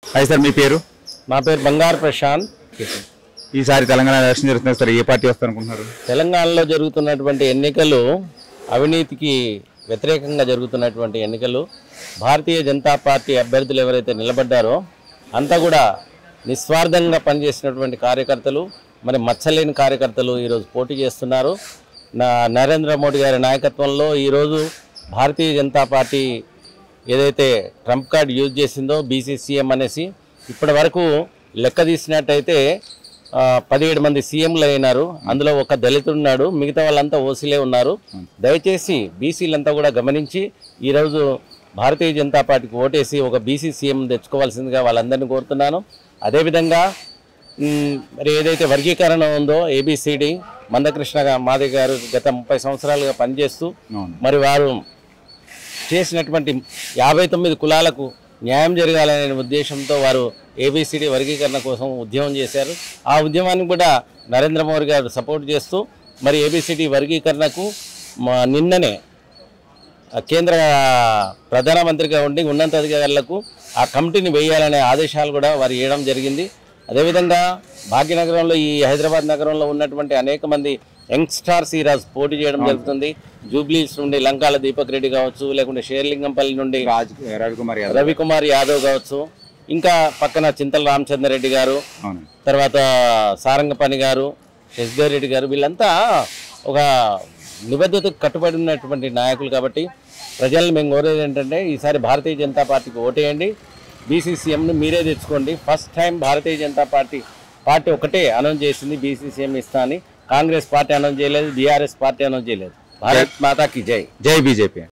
hi sir మీ పేరు నా పేరు బంగారు ప్రశాంత్ ఈసారి తెలంగాణ ఎలక్షన్ జరుగుతుంది సార్ ఏ పార్టీ వస్తారు అనుకుంటున్నారు తెలంగాణలో జరుగుతున్నటువంటి ఎన్నికలు అవినీతికి వ్యతిరేకంగా జరుగుతున్నటువంటి ఎన్నికలు భారతీయ జనతా పార్టీ అభ్యర్థులు ఎవరైతే నిలబడ్డారో అంతా కూడా నిస్వార్థంగా పనిచేసినటువంటి కార్యకర్తలు మరి మచ్చలేని కార్యకర్తలు ఈరోజు పోటీ చేస్తున్నారు నా నరేంద్ర మోడీ గారి నాయకత్వంలో ఈరోజు భారతీయ జనతా పార్టీ ఏదైతే ట్రంప్ కార్డ్ యూజ్ చేసిందో బీసీసీఎం అనేసి ఇప్పటి వరకు లెక్క తీసినట్టయితే ఆ, పదిహేడు మంది సీఎంలు అయినారు అందులో ఒక దళితుడు ఉన్నాడు మిగతా వాళ్ళంతా ఓసీలే ఉన్నారు దయచేసి బీసీలంతా కూడా గమనించి ఈరోజు భారతీయ జనతా పార్టీకి ఓటేసి ఒక బీసీ సీఎం తెచ్చుకోవాల్సిందిగా వాళ్ళందరినీ కోరుతున్నాను అదేవిధంగా మ్, మరి ఏదైతే వర్గీకరణ ఉందో ఏబిసిడి మందకృష్ణ గా- మాది గారు గత ముప్పై సంవత్సరాలుగా పనిచేస్తూ అవును మరి వారు చేసినటువంటి యాభై తొమ్మిది కులాలకు న్యాయం జరగాలనే ఉద్దేశంతో వారు ఏబిసిడి వర్గీకరణ కోసం ఉద్యమం చేశారు ఆ ఉద్యమానికి కూడా నరేంద్ర మోడీ గారు సపోర్ట్ చేస్తూ మరి ఏబిసిడి వర్గీకరణకు మా నిన్ననే ఆ కేంద్ర ప్రధానమంత్రిగా ఉండి ఉన్నతాధికారులకు ఆ కమిటీని వేయాలనే ఆదేశాలు కూడా వారు ఇవ్వడం జరిగింది అదేవిధంగా భాగ్యనగరంలో ఈ హైదరాబాద్ నగరంలో ఉన్నటువంటి అనేక మంది యంగ్స్టార్స్ ఈరోజు పోటీ చేయడం జరుగుతుంది జూబ్లీస్ నుండి లంకాల దీపక్ రెడ్డి కావచ్చు లేకుంటే షేర్లింగంపల్లి నుండి రాజ్ రవికుమార్ యాదవ్ రవికుమార్ యాదవ్ కావచ్చు ఇంకా పక్కన చింతల రామచంద్ర గారు అవును తర్వాత సారంగపాణి గారు ఎస్బీఆర్ రెడ్డి గారు వీళ్ళంతా ఒక నిబద్ధతకు కట్టుబడి ఉన్నటువంటి నాయకులు కాబట్టి ప్రజలను మేము కోరేది ఏంటంటే ఈసారి భారతీయ జనతా పార్టీకి ఓటేయండి బీసీసీఎంని మీరే తెచ్చుకోండి first time Bharatiya Janata party party ఒకటే అనౌన్స్ చేసింది బీసీసీఎం ఇస్తా అని కాంగ్రెస్ పార్టీ అనౌన్స్ చేయలేదు బీఆర్ఎస్ పార్టీ అనౌన్స్ చేయలేదు భారత్ మాతాకి జై జై బీజేపీ